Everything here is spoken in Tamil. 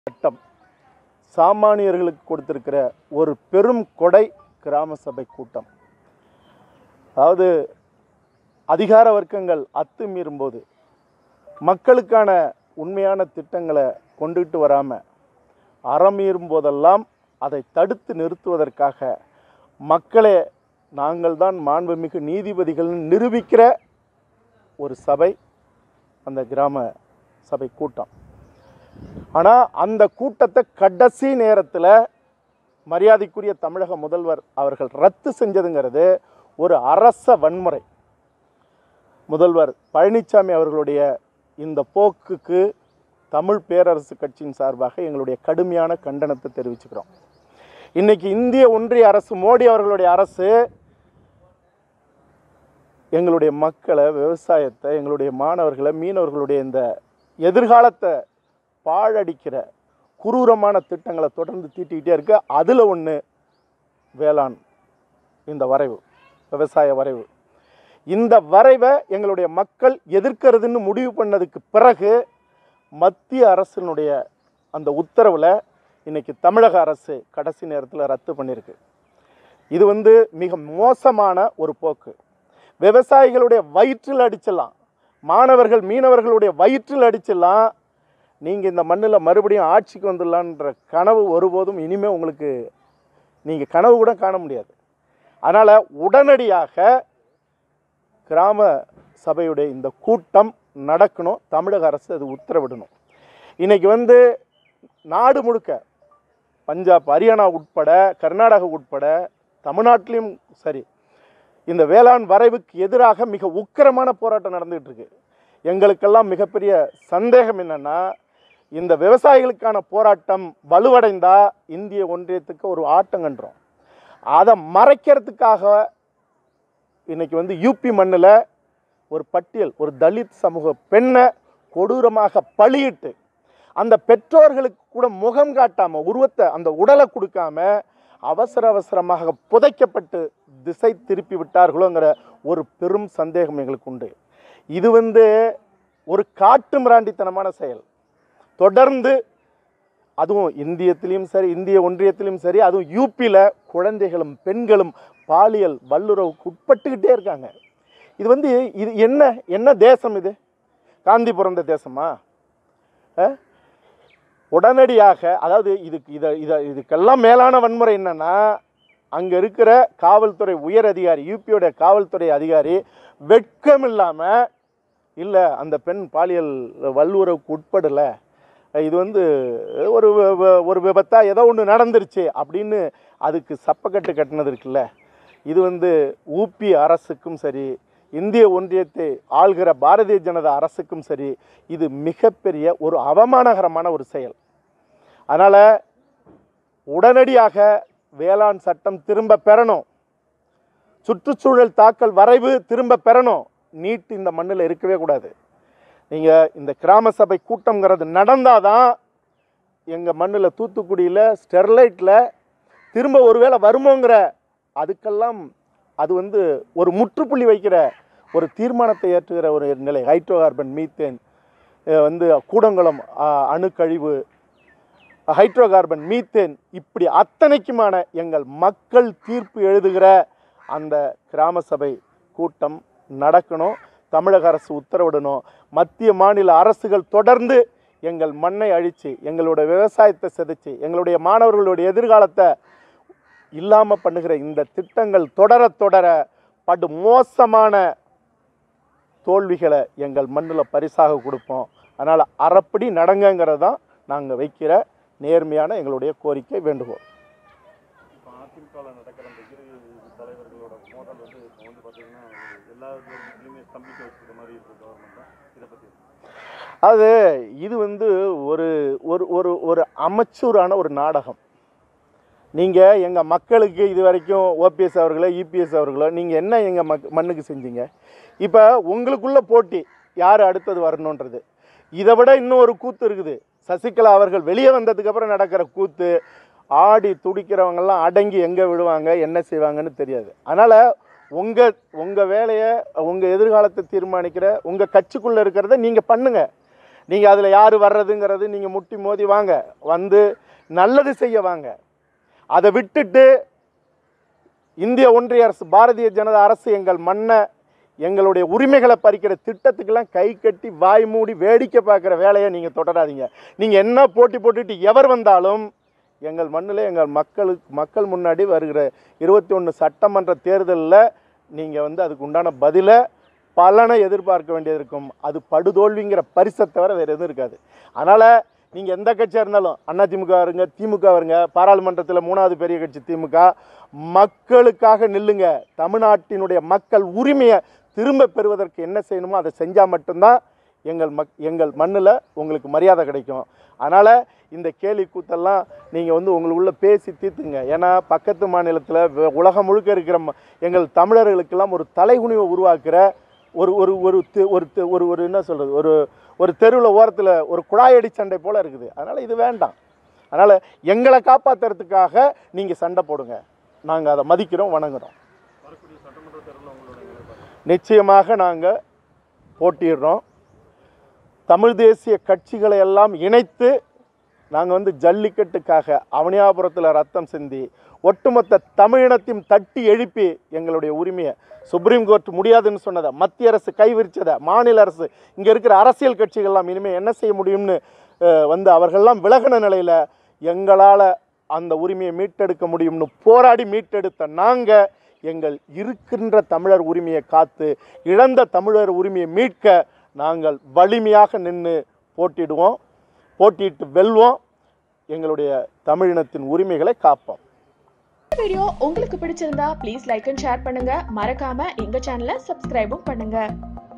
சட்டம் சாமானியர்களுக்கு கொடுத்திருக்கிற ஒரு பெரும் கொடை கிராம சபை கூட்டம் அதாவது அதிகார வர்க்கங்கள் அத்துமீறும்போது மக்களுக்கான உண்மையான திட்டங்களை கொண்டுகிட்டு வராமல் அறமீறும் போதெல்லாம் அதை தடுத்து நிறுத்துவதற்காக மக்களே நாங்கள் தான் மாண்புமிகு நீதிபதிகள் நிரூபிக்கிற ஒரு சபை அந்த கிராம சபை கூட்டம் ஆனால் அந்த கூட்டத்தை கடைசி நேரத்தில் மரியாதைக்குரிய தமிழக முதல்வர் அவர்கள் ரத்து செஞ்சதுங்கிறது ஒரு அரச வன்முறை முதல்வர் பழனிசாமி அவர்களுடைய இந்த போக்குக்கு தமிழ் பேரரசு கட்சியின் சார்பாக எங்களுடைய கடுமையான கண்டனத்தை தெரிவிச்சுக்கிறோம் இன்னைக்கு இந்திய ஒன்றிய அரசு மோடி அவர்களுடைய அரசு எங்களுடைய மக்களை விவசாயத்தை எங்களுடைய மாணவர்களை மீனவர்களுடைய இந்த எதிர்காலத்தை பாழடிக்கிற குரூரமான திட்டங்களை தொடர்ந்து தீட்டிக்கிட்டே இருக்கு அதில் ஒன்று வேளாண் இந்த வரைவு விவசாய வரைவு இந்த வரைவை எங்களுடைய மக்கள் எதிர்க்கிறதுன்னு முடிவு பண்ணதுக்கு பிறகு மத்திய அரசினுடைய அந்த உத்தரவில் இன்னைக்கு தமிழக அரசு கடைசி நேரத்தில் ரத்து பண்ணியிருக்கு இது வந்து மிக மோசமான ஒரு போக்கு விவசாயிகளுடைய வயிற்றில் அடிச்சிடலாம் மாணவர்கள் மீனவர்களுடைய வயிற்றில் அடிச்சிடலாம் நீங்கள் இந்த மண்ணில் மறுபடியும் ஆட்சிக்கு வந்துடலான்ற கனவு ஒருபோதும் இனிமேல் உங்களுக்கு நீங்கள் கனவு கூட காண முடியாது அதனால் உடனடியாக கிராம சபையுடைய இந்த கூட்டம் நடக்கணும் தமிழக அரசு அது உத்தரவிடணும் இன்னைக்கு வந்து நாடு முழுக்க பஞ்சாப் ஹரியானா உட்பட கர்நாடகா உட்பட தமிழ்நாட்டிலையும் சரி இந்த வேளாண் வரைவுக்கு எதிராக மிக உக்கிரமான போராட்டம் நடந்துகிட்டு இருக்கு எங்களுக்கெல்லாம் மிகப்பெரிய சந்தேகம் என்னன்னா இந்த விவசாயிகளுக்கான போராட்டம் வலுவடைந்தா இந்திய ஒன்றியத்துக்கு ஒரு ஆட்டம் கண்டுரும் அதை மறைக்கிறதுக்காக இன்னைக்கு வந்து யூபி மண்ணில் ஒரு பட்டியல் ஒரு தலித் சமூக பெண்ணை கொடூரமாக பலியிட்டு அந்த பெற்றோர்களுக்கு கூட முகம் காட்டாமல் உருவத்தை அந்த உடலை கொடுக்காம அவசர அவசரமாக புதைக்கப்பட்டு திசை திருப்பி விட்டார்களோங்கிற ஒரு பெரும் சந்தேகம் எங்களுக்கு உண்டு இது வந்து ஒரு காட்டு மிராண்டித்தனமான செயல் தொடர்ந்து அதுவும் இந்தியத்திலையும் சரி இந்திய ஒன்றியத்திலையும் சரி அதுவும் யூபியில் குழந்தைகளும் பெண்களும் பாலியல் வல்லுறவுக்கு உட்பட்டுக்கிட்டே இருக்காங்க இது வந்து இது என்ன என்ன தேசம் இது காந்தி பிறந்த தேசமா அஹ்? உடனடியாக அதாவது இதுக்கு இதை இதை இதுக்கெல்லாம் மேலான வன்முறை என்னன்னா அங்கே இருக்கிற காவல்துறை உயர் அதிகாரி யூபியோட காவல்துறை அதிகாரி வெட்கம் இல்லாமல் இல்லை அந்த பெண் பாலியல் வல்லுறவுக்கு உட்படலை இது வந்து ஒரு வ- வ- ஒரு விபத்தா ஏதோ ஒன்று நடந்துருச்சு அப்படின்னு அதுக்கு சப்பக்கட்டு கட்டினது இருக்குல்ல இது வந்து ஊபி அரசுக்கும் சரி இந்திய ஒன்றியத்தை ஆள்கிற பாரதிய ஜனதா அரசுக்கும் சரி இது மிகப்பெரிய ஒரு அவமானகரமான ஒரு செயல் அதனால் உடனடியாக வேளாண் சட்டம் திரும்ப பெறணும் சுற்றுச்சூழல் தாக்கல் வரைவு திரும்ப பெறணும் நீட் இந்த மண்ணில் இருக்கவே கூடாது நீங்கள் இந்த கிராம சபை கூட்டங்கிறது நடந்தாதான் எங்கள் மண்ணில் தூத்துக்குடியில் ஸ்டெர்லைட்டில் திரும்ப ஒருவேளை வருமோங்கிற அதுக்கெல்லாம் அது வந்து ஒரு முற்றுப்புள்ளி வைக்கிற ஒரு தீர்மானத்தை ஏற்றுகிற ஒரு நிலை ஹைட்ரோ கார்பன் மீத்தேன் அஹ் வந்து கூடங்குளம் அஹ், அணுக்கழிவு ஹைட்ரோ கார்பன் மீத்தேன் இப்படி அத்தனைக்குமான எங்கள் மக்கள் தீர்ப்பு எழுதுகிற அந்த கிராம சபை கூட்டம் நடக்கணும் தமிழக அரசு உத்தரவிடணும் மத்திய மாநில அரசுகள் தொடர்ந்து எங்கள் மண்ணை அழித்து எங்களுடைய விவசாயத்தை சிதைச்சு எங்களுடைய மாணவர்களுடைய எதிர்காலத்தை இல்லாமல் பண்ணுகிற இந்த திட்டங்கள் தொடர தொடர படு மோசமான தோல்விகளை எங்கள் மண்ணில் பரிசாக கொடுப்போம் அதனால் அறப்படி நடங்கங்கிறது தான் நாங்கள் வைக்கிற நேர்மையான எங்களுடைய கோரிக்கை வேண்டுகோள் இப்போ அதிமுகவில் நடக்கிற அந்த இரு தலைவர்களோட மோதல் வந்து இப்போ வந்து பார்த்தீங்கன்னா ஒரு எல்லா இதுலையுமே ஸ்தம்பிக்க வச்சுருக்க மாதிரி இருக்குது கவர்மெண்ட் தான் இதை பற்றி அது இது வந்து ஒரு ஒரு ஒரு ஒரு அமைச்சூரான ஒரு நாடகம் நீங்கள் எங்கள் மக்களுக்கு இது வரைக்கும் ஓபிஎஸ் அவர்களோ இபிஎஸ் அவர்களோ நீங்கள் என்ன எங்கள் மக் மண்ணுக்கு செஞ்சீங்க இப்போ உங்களுக்குள்ள போட்டி யார் அடுத்தது வரணுன்றது இதை விட இன்னும் ஒரு கூத்து இருக்குது சசிகலா அவர்கள் வெளியே வந்ததுக்கப்புறம் நடக்கிற கூத்து ஆடி துடிக்கிறவங்கெல்லாம் அடங்கி எங்கே விடுவாங்க என்ன செய்வாங்கன்னு தெரியாது அதனால் உங்கள் உங்கள் வேலையை உங்கள் எதிர்காலத்தை தீர்மானிக்கிற உங்கள் கட்சிக்குள்ளே இருக்கிறத நீங்கள் பண்ணுங்கள் நீங்கள் அதில் யார் வர்றதுங்கிறது நீங்கள் முட்டி மோதி வாங்க வந்து நல்லது செய்ய வாங்க அதை விட்டுட்டு இந்திய ஒன்றிய அரசு பாரதிய ஜனதா அரசு எங்கள் மண்ணை எங்களுடைய உரிமைகளை பறிக்கிற திட்டத்துக்கெல்லாம் கை கட்டி வாய் மூடி வேடிக்கை பார்க்குற வேலையை நீங்கள் தொடராதீங்க நீங்கள் என்ன போட்டி போட்டுட்டு எவர் வந்தாலும் எங்கள் மண்ணில் எங்கள் மக்களுக்கு மக்கள் முன்னாடி வருகிற இருபத்தி ஒன்று சட்டமன்ற தேர்தலில் நீங்கள் வந்து அதுக்கு உண்டான பதிலை பலனை எதிர்பார்க்க வேண்டியது இருக்கும் அது படுதோல்விங்கிற பரிசை தவிர வேறு எதுவும் இருக்காது அதனால் நீங்கள் எந்த கட்சியாக இருந்தாலும் அதிமுக இருங்க திமுக வருங்க பாராளுமன்றத்தில் மூணாவது பெரிய கட்சி திமுக மக்களுக்காக நில்லுங்க தமிழ்நாட்டினுடைய மக்கள் உரிமையை திரும்ப பெறுவதற்கு என்ன செய்யணுமோ அதை செஞ்சால் மட்டும்தான் எங்கள் மக் எங்கள் மண்ணில் உங்களுக்கு மரியாதை கிடைக்கும் அதனால் இந்த கேலி கூத்தெல்லாம் நீங்கள் வந்து உங்களுக்குள்ள பேசி தீர்த்துங்க ஏன்னா பக்கத்து மாநிலத்தில் உலகம் முழுக்க இருக்கிற ம- எங்கள் தமிழர்களுக்கெல்லாம் ஒரு தலைகுனிவை உருவாக்குற ஒரு ஒரு ஒரு தெ- ஒரு தெ- ஒரு ஒரு என்ன சொல்கிறது ஒரு ஒரு தெருவில் ஓரத்தில் ஒரு குழாயடி சண்டை போல் இருக்குது அதனால் இது வேண்டாம் அதனால் எங்களை காப்பாற்றுறதுக்காக நீங்கள் சண்டை போடுங்க நாங்கள் அதை மதிக்கிறோம் வணங்குறோம் வரக்கூடிய சட்டமன்ற தேர்தலில் உங்களோட நிலைப்பாடு நிச்சயமாக நாங்கள் போட்டிடுறோம் தமிழ் தேசிய கட்சிகளை எல்லாம் இணைத்து நாங்கள் வந்து ஜல்லிக்கட்டுக்காக அவனியாபுரத்தில் ரத்தம் சிந்தி ஒட்டுமொத்த தமிழினத்தையும் தட்டி எழுப்பி எங்களுடைய உரிமையை சுப்ரீம் கோர்ட் முடியாதுன்னு சொன்னதை மத்திய அரசு கைவிரிச்சதை மாநில அரசு இங்கே இருக்கிற அரசியல் கட்சிகள்லாம் இனிமேல் என்ன செய்ய முடியும்னு அஹ், வந்து அவர்கள்லாம் விலகின நிலையில் எங்களால் அந்த உரிமையை மீட்டெடுக்க முடியும்னு போராடி மீட்டெடுத்த நாங்கள் எங்கள் இருக்கின்ற தமிழர் உரிமையை காத்து இழந்த தமிழர் உரிமையை மீட்க நாங்கள் வலிமையாக நின்று போட்டிடுவோம் போட்டியிட்டு வெல்வோம் எங்களுடைய தமிழினத்தின் உரிமைகளை காப்போம் வீடியோ உங்களுக்கு பிடிச்சிருந்தா ப்ளீஸ் லைக் அண்ட் ஷேர் பண்ணுங்க மறக்காம எங்க சேனலை சப்ஸ்கிரைபும் பண்ணுங்க